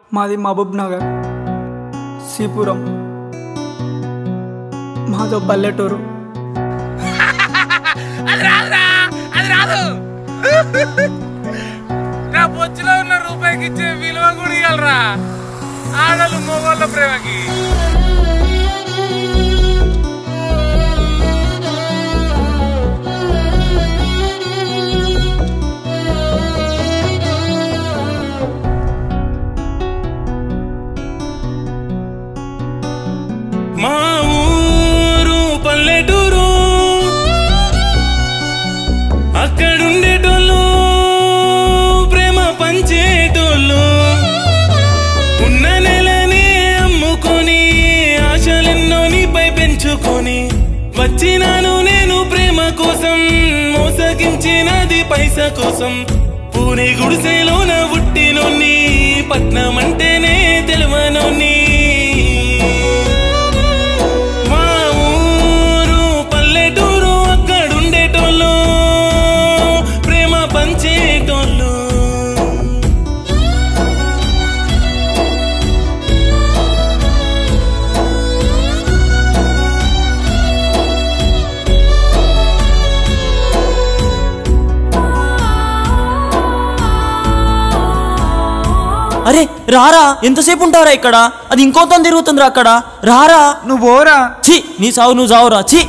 మాది మహబూబ్ నగర్ సీపురం మాదో పల్లెటూరు అది రాదురా అది రాదు నా బొచ్చులో ఉన్న రూపాయికి ఇచ్చే విలువ కూడా ఇవ్వాలరా ఆడలు మొగోళ్ళ ప్రేమకి మా ఊరు పల్లెటూరు అక్కడుండేటోళ్ళు ప్రేమ పంచేటోళ్ళు ఉన్న నెలనే అమ్ముకొని ఆశలెన్నో నీపై పెంచుకొని వచ్చినాను నేను ప్రేమ కోసం మోసగించినది పైస కోసం పూరి గుడిసెలోన పుట్టినోన్ని పట్నం అంటేనే తెలవనోన్ని మా ఊరు పల్లెటూరు అక్కడుండేటోళ్ళు ప్రేమ పంచేటోళ్ళు అరే రారా ఎంతసేపు ఉంటారా ఇక్కడ అది ఇంకోతో తిరుగుతుందిరా అక్కడ రారా నువ్వు పోరా ఛీ నీ సావు నువ్వు సావురా ఛీ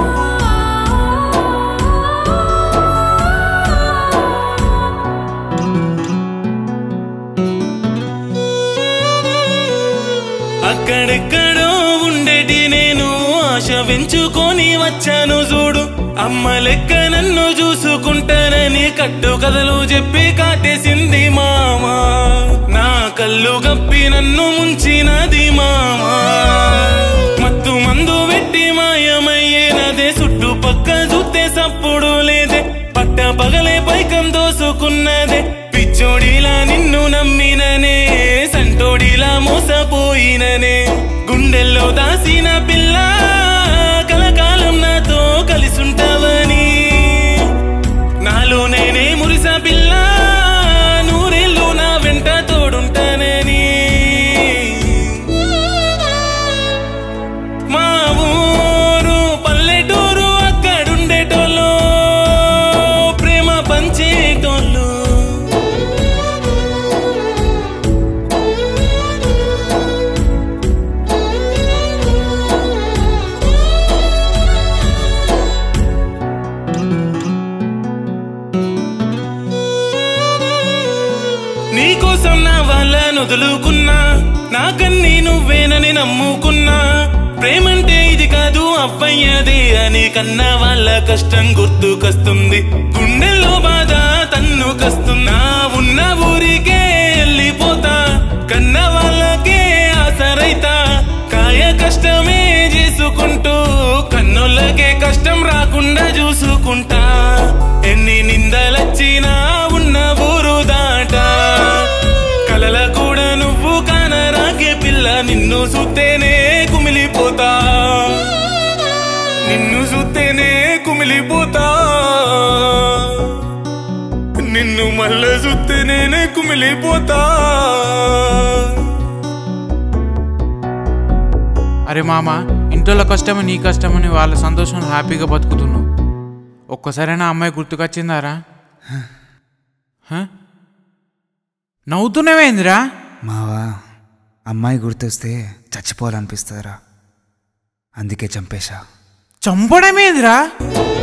అక్కడెక్కడో ఉండేటి నేను ఆశ పెంచుకొని వచ్చాను చూడు అమ్మ లెక్క నన్ను చూసుకుంటానని కట్టు కథలు చెప్పి కాటేసింది మామా నా కళ్ళు గప్పి నన్ను ముంచినది మామా మత్తు మందు పెట్టి మాయమయ్యేనదే చుట్టుపక్క చూస్తే సప్పుడు లేదే పట్ట పగలే పైకం దోసుకున్నదే పిచ్చోడిలా నిన్ను నమ్మిననే సంటోడిలా మోసపోయిననే గుండెల్లో దాసిన పిల్ల కలకాలం నాతో కలిసుంటావని నాలో నేనే మురిసా పిల్ల నూరేళ్ళు నా వెంట తోడుంటానని మా ఊరు పల్లెటూరు అక్కడుండేటోళ్ళు ప్రేమ పంచేటోళ్ళు నీకోసం నా వాళ్ళను వదులుకున్నా నాకన్నీ నువ్వేనని నమ్ముకున్నా ప్రేమంటే ఇది కాదు అవ్వయ్యదే అని కన్నా వాళ్ళ కష్టం గుర్తుకొస్తుంది గుండెల్లో బాధ తన్ను కస్తున్నా ఉన్న ఊరికే వెళ్ళిపోతా కన్న వాళ్ళకే ఆసరైతా కాయ కష్టమే చేసుకుంటూ కన్నులకే కష్టం రాకుండా చూసుకుంటా ఎన్ని నిందలొచ్చినా ఉన్న ఊరు దాట కలల కూడా నువ్వు కానరాకే పిల్ల నిన్ను చూస్తేనే కుమిలిపోతా నిన్ను చూస్తేనే కుమిలిపోతా నిన్ను మళ్ళా చూస్తేనే కుమిలిపోతా అరే మామ ఇంట్లో కష్టమే నీ కష్టమని వాళ్ళ సంతోషంలో హ్యాపీగా బతుకుతున్నావు ఒక్కసారైనా అమ్మాయి గుర్తుకొచ్చిందారా హ? నవ్వుతున్నావేందిరా మావా అమ్మాయి గుర్తొస్తే చచ్చిపోవాలనిపిస్తుందిరా అందుకే చంపేశా చంపడమేందిరా